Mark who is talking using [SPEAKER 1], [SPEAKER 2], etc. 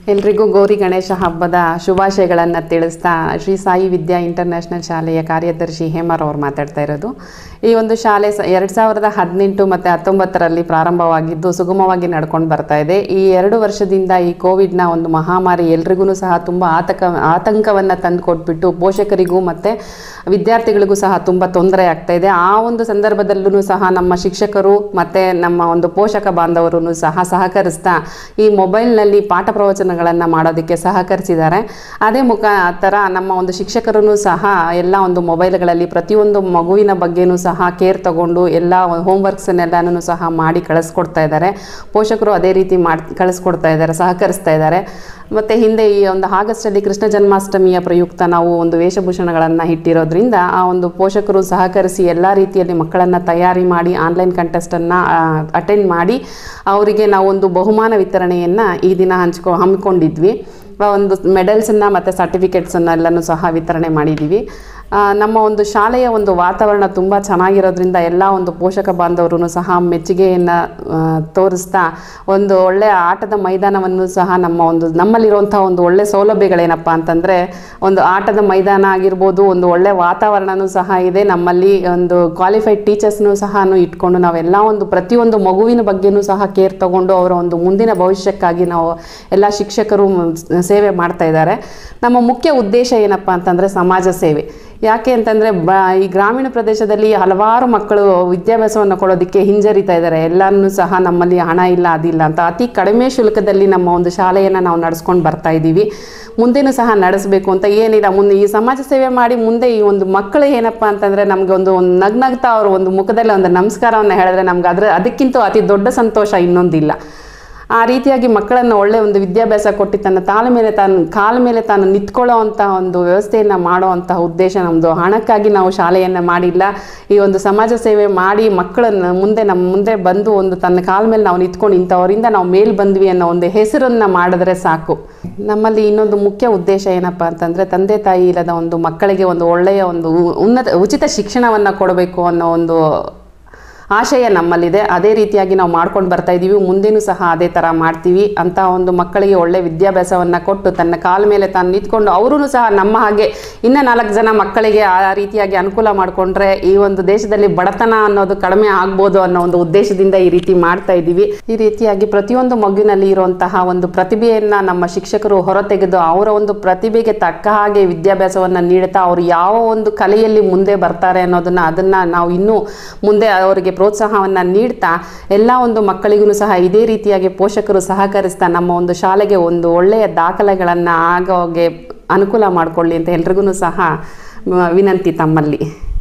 [SPEAKER 1] ಎಲ್ರಿಗೂ ಗೌರಿ ಗಣೇಶ ಹಬ್ಬದ ಶುಭಾಶಯಗಳನ್ನು ತಿಳಿಸ್ತಾ ಶ್ರೀ ಸಾಯಿ ವಿದ್ಯಾ ಇಂಟರ್ನ್ಯಾಷನಲ್ ಶಾಲೆಯ ಕಾರ್ಯದರ್ಶಿ ಹೇಮರ್ ಅವ್ರು ಮಾತಾಡ್ತಾ ಇರೋದು ಈ ಒಂದು ಶಾಲೆ ಸ ಎರಡು ಸಾವಿರದ ಹದಿನೆಂಟು ಮತ್ತು ಹತ್ತೊಂಬತ್ತರಲ್ಲಿ ಪ್ರಾರಂಭವಾಗಿದ್ದು ಸುಗಮವಾಗಿ ನಡ್ಕೊಂಡು ಬರ್ತಾ ಇದೆ ಈ ಎರಡು ವರ್ಷದಿಂದ ಈ ಕೋವಿಡ್ನ ಒಂದು ಮಹಾಮಾರಿ ಎಲ್ರಿಗೂ ಸಹ ತುಂಬ ಆತಂಕ ಆತಂಕವನ್ನು ತಂದು ಕೊಟ್ಬಿಟ್ಟು ಪೋಷಕರಿಗೂ ಮತ್ತು ವಿದ್ಯಾರ್ಥಿಗಳಿಗೂ ಸಹ ತುಂಬ ತೊಂದರೆ ಆಗ್ತಾ ಇದೆ ಆ ಒಂದು ಸಂದರ್ಭದಲ್ಲೂ ಸಹ ನಮ್ಮ ಶಿಕ್ಷಕರು ಮತ್ತು ನಮ್ಮ ಒಂದು ಪೋಷಕ ಬಾಂಧವರು ಸಹ ಸಹಕರಿಸ್ತಾ ಈ ಮೊಬೈಲ್ನಲ್ಲಿ ಪಾಠ ಪ್ರವಚನಗಳನ್ನು ಮಾಡೋದಕ್ಕೆ ಸಹಕರಿಸಿದ್ದಾರೆ ಅದೇ ಮುಖಾಂತರ ನಮ್ಮ ಒಂದು ಶಿಕ್ಷಕರೂ ಸಹ ಎಲ್ಲ ಒಂದು ಮೊಬೈಲ್ಗಳಲ್ಲಿ ಪ್ರತಿಯೊಂದು ಮಗುವಿನ ಬಗ್ಗೆನೂ ಸಹ ಕೇರ್ ತಗೊಂಡು ಎಲ್ಲ ಹೋಮ್ವರ್ಕ್ಸನ್ನೆಲ್ಲನೂ ಸಹ ಮಾಡಿ ಕಳಿಸ್ಕೊಡ್ತಾ ಇದ್ದಾರೆ ಪೋಷಕರು ಅದೇ ರೀತಿ ಮಾಡಿ ಕಳಿಸ್ಕೊಡ್ತಾ ಇದ್ದಾರೆ ಸಹಕರಿಸ್ತಾ ಇದ್ದಾರೆ ಮತ್ತು ಹಿಂದೆ ಈ ಒಂದು ಆಗಸ್ಟಲ್ಲಿ ಕೃಷ್ಣ ಜನ್ಮಾಷ್ಟಮಿಯ ಪ್ರಯುಕ್ತ ನಾವು ಒಂದು ವೇಷಭೂಷಣಗಳನ್ನು ಇಟ್ಟಿರೋದ್ರಿಂದ ಆ ಒಂದು ಪೋಷಕರು ಸಹಕರಿಸಿ ಎಲ್ಲ ರೀತಿಯಲ್ಲಿ ಮಕ್ಕಳನ್ನು ತಯಾರಿ ಮಾಡಿ ಆನ್ಲೈನ್ ಕಂಟೆಸ್ಟನ್ನು ಅಟೆಂಡ್ ಮಾಡಿ ಅವರಿಗೆ ನಾವೊಂದು ಬಹುಮಾನ ವಿತರಣೆಯನ್ನು ಈ ದಿನ ಹಂಚ್ಕೊ ಹಮ್ಮಿಕೊಂಡಿದ್ವಿ ಆ ಒಂದು ಮೆಡಲ್ಸನ್ನು ಮತ್ತು ಸರ್ಟಿಫಿಕೇಟ್ಸನ್ನು ಎಲ್ಲನೂ ಸಹ ವಿತರಣೆ ಮಾಡಿದ್ದೀವಿ ಆ, ನಮ್ಮ ಒಂದು ಶಾಲೆಯ ಒಂದು ವಾತಾವರಣ ತುಂಬ ಚೆನ್ನಾಗಿರೋದ್ರಿಂದ ಎಲ್ಲ ಒಂದು ಪೋಷಕ ಬಾಂಧವರು ಸಹ ಮೆಚ್ಚುಗೆಯನ್ನು ಆ, ತೋರಿಸ್ತಾ ಒಂದು ಒಳ್ಳೆಯ ಆಟದ ಮೈದಾನವನ್ನು ಸಹ ನಮ್ಮ ಒಂದು ನಮ್ಮಲ್ಲಿರುವಂಥ ಒಂದು ಒಳ್ಳೆ ಸೌಲಭ್ಯಗಳೇನಪ್ಪ ಅಂತಂದರೆ ಒಂದು ಆಟದ ಮೈದಾನ ಆಗಿರ್ಬೋದು ಒಂದು ಒಳ್ಳೆ ವಾತಾವರಣನೂ ಸಹ ಇದೆ ನಮ್ಮಲ್ಲಿ ಒಂದು ಕ್ವಾಲಿಫೈಡ್ ಟೀಚರ್ಸ್ನೂ ಸಹ ಇಟ್ಕೊಂಡು ನಾವೆಲ್ಲ ಒಂದು ಪ್ರತಿಯೊಂದು ಮಗುವಿನ ಬಗ್ಗೆನೂ ಸಹ ಕೇರ್ ತಗೊಂಡು ಅವರ ಒಂದು ಮುಂದಿನ ಭವಿಷ್ಯಕ್ಕಾಗಿ ನಾವು ಎಲ್ಲ ಶಿಕ್ಷಕರು ಮ್, ಸೇವೆ ಮಾಡ್ತಾ ಇದ್ದಾರೆ ನಮ್ಮ ಮುಖ್ಯ ಉದ್ದೇಶ ಏನಪ್ಪ ಅಂತಂದರೆ ಸಮಾಜ ಸೇವೆ ಯಾಕೆ ಅಂತಂದರೆ ಬ ಈ ಗ್ರಾಮೀಣ ಪ್ರದೇಶದಲ್ಲಿ ಹಲವಾರು ಮಕ್ಕಳು ವಿದ್ಯಾಭ್ಯಾಸವನ್ನು ಕೊಡೋದಕ್ಕೆ ಹಿಂಜರಿತಾ ಇದ್ದಾರೆ ಎಲ್ಲನೂ ಸಹ ನಮ್ಮಲ್ಲಿ ಹಣ ಇಲ್ಲ ಅದಿಲ್ಲ ಅಂತ ಅತಿ ಕಡಿಮೆ ಶುಲ್ಕದಲ್ಲಿ ನಮ್ಮ ಒಂದು ಶಾಲೆಯನ್ನು ನಾವು ನಡೆಸ್ಕೊಂಡು ಬರ್ತಾ ಇದ್ದೀವಿ ಮುಂದೆನೂ ಸಹ ನಡೆಸಬೇಕು ಅಂತ ಏನಿಲ್ಲ ಮುಂದೆ ಈ ಸಮಾಜ ಸೇವೆ ಮಾಡಿ ಮುಂದೆ ಈ ಒಂದು ಮಕ್ಕಳು ಏನಪ್ಪ ಅಂತಂದರೆ ನಮಗೆ ಒಂದು ಒಂದು ನಗ್ನಗ್ತಾ ಅವರು ಒಂದು ಮುಖದಲ್ಲಿ ಒಂದು ನಮಸ್ಕಾರವನ್ನು ಹೇಳಿದ್ರೆ ನಮ್ಗೆ ಅದ್ರ ಅದಕ್ಕಿಂತ ಅತಿ ದೊಡ್ಡ ಸಂತೋಷ ಇನ್ನೊಂದಿಲ್ಲ ಆ ರೀತಿಯಾಗಿ ಮಕ್ಕಳನ್ನು ಒಳ್ಳೆ ಒಂದು ವಿದ್ಯಾಭ್ಯಾಸ ಕೊಟ್ಟು ತನ್ನ ತಾಳ ಮೇಲೆ ತಾನು ಕಾಲ ಮೇಲೆ ತಾನು ನಿಂತ್ಕೊಳ್ಳೋ ಅಂಥ ಒಂದು ವ್ಯವಸ್ಥೆಯನ್ನು ಮಾಡೋ ಅಂತಹ ಉದ್ದೇಶ ನಮ್ಮದು ಹಣಕ್ಕಾಗಿ ನಾವು ಶಾಲೆಯನ್ನು ಮಾಡಿಲ್ಲ ಈ ಒಂದು ಸಮಾಜ ಸೇವೆ ಮಾಡಿ ಮಕ್ಕಳನ್ನು ಮುಂದೆ ನಮ್ಮ ಮುಂದೆ ಬಂದು ಒಂದು ತನ್ನ ಕಾಲ ಮೇಲೆ ನಾವು ನಿಂತ್ಕೊಂಡು ಇಂಥವರಿಂದ ನಾವು ಮೇಲ್ ಬಂದ್ವಿ ಅನ್ನೋ ಒಂದು ಹೆಸರನ್ನು ಮಾಡಿದ್ರೆ ಸಾಕು ನಮ್ಮಲ್ಲಿ ಇನ್ನೊಂದು ಮುಖ್ಯ ಉದ್ದೇಶ ಏನಪ್ಪ ಅಂತಂದರೆ ತಂದೆ ತಾಯಿ ಇಲ್ಲದ ಒಂದು ಮಕ್ಕಳಿಗೆ ಒಂದು ಒಳ್ಳೆಯ ಒಂದು ಉ- ಉನ್ನತ ಉಚಿತ ಶಿಕ್ಷಣವನ್ನು ಕೊಡಬೇಕು ಅನ್ನೋ ಒಂದು ಆಶಯ ನಮ್ಮಲ್ಲಿದೆ ಅದೇ ರೀತಿಯಾಗಿ ನಾವು ಮಾಡ್ಕೊಂಡು ಬರ್ತಾ ಇದ್ದೀವಿ ಮುಂದೇನೂ ಸಹ ಅದೇ ಥರ ಮಾಡ್ತೀವಿ ಅಂತ ಒಂದು ಮಕ್ಕಳಿಗೆ ಒಳ್ಳೆ ವಿದ್ಯಾಭ್ಯಾಸವನ್ನು ಕೊಟ್ಟು ತನ್ನ ಕಾಲ ಮೇಲೆ ತಾನು ನಿಂತ್ಕೊಂಡು ಅವರೂ ಸಹ ನಮ್ಮ ಹಾಗೆ ಇನ್ನು ನಾಲ್ಕು ಜನ ಮಕ್ಕಳಿಗೆ ಆ ರೀತಿಯಾಗಿ ಅನುಕೂಲ ಮಾಡಿಕೊಂಡ್ರೆ ಈ ಒಂದು ದೇಶದಲ್ಲಿ ಬಡತನ ಅನ್ನೋದು ಕಡಿಮೆ ಆಗ್ಬೋದು ಅನ್ನೋ ಒಂದು ಉದ್ದೇಶದಿಂದ ಈ ರೀತಿ ಮಾಡ್ತಾ ಇದ್ದೀವಿ ಈ ರೀತಿಯಾಗಿ ಪ್ರತಿಯೊಂದು ಮಗುವಿನಲ್ಲಿ ಇರುವಂತಹ ಒಂದು ಪ್ರತಿಭೆಯನ್ನು ನಮ್ಮ ಶಿಕ್ಷಕರು ಹೊರತೆಗೆದು ಅವರ ಒಂದು ಪ್ರತಿಭೆಗೆ ತಕ್ಕ ಹಾಗೆ ವಿದ್ಯಾಭ್ಯಾಸವನ್ನು ನೀಡುತ್ತಾ ಅವರು ಯಾವ ಒಂದು ಕಲೆಯಲ್ಲಿ ಮುಂದೆ ಬರ್ತಾರೆ ಅನ್ನೋದನ್ನು ಅದನ್ನು ನಾವು ಇನ್ನೂ ಮುಂದೆ ಅವರಿಗೆ ಪ್ರೋತ್ಸಾಹವನ್ನು ನೀಡ್ತಾ ಎಲ್ಲ ಒಂದು ಮಕ್ಕಳಿಗೂ ಸಹ ಇದೇ ರೀತಿಯಾಗಿ ಪೋಷಕರು ಸಹಕರಿಸ್ತಾ ನಮ್ಮ ಒಂದು ಶಾಲೆಗೆ ಒಂದು ಒಳ್ಳೆಯ ದಾಖಲೆಗಳನ್ನು ಆಗೋಗೆ ಅನುಕೂಲ ಮಾಡಿಕೊಳ್ಳಿ ಅಂತ ಎಲ್ರಿಗೂ ಸಹ ಮ- ವಿನಂತಿ ತಮ್ಮಲ್ಲಿ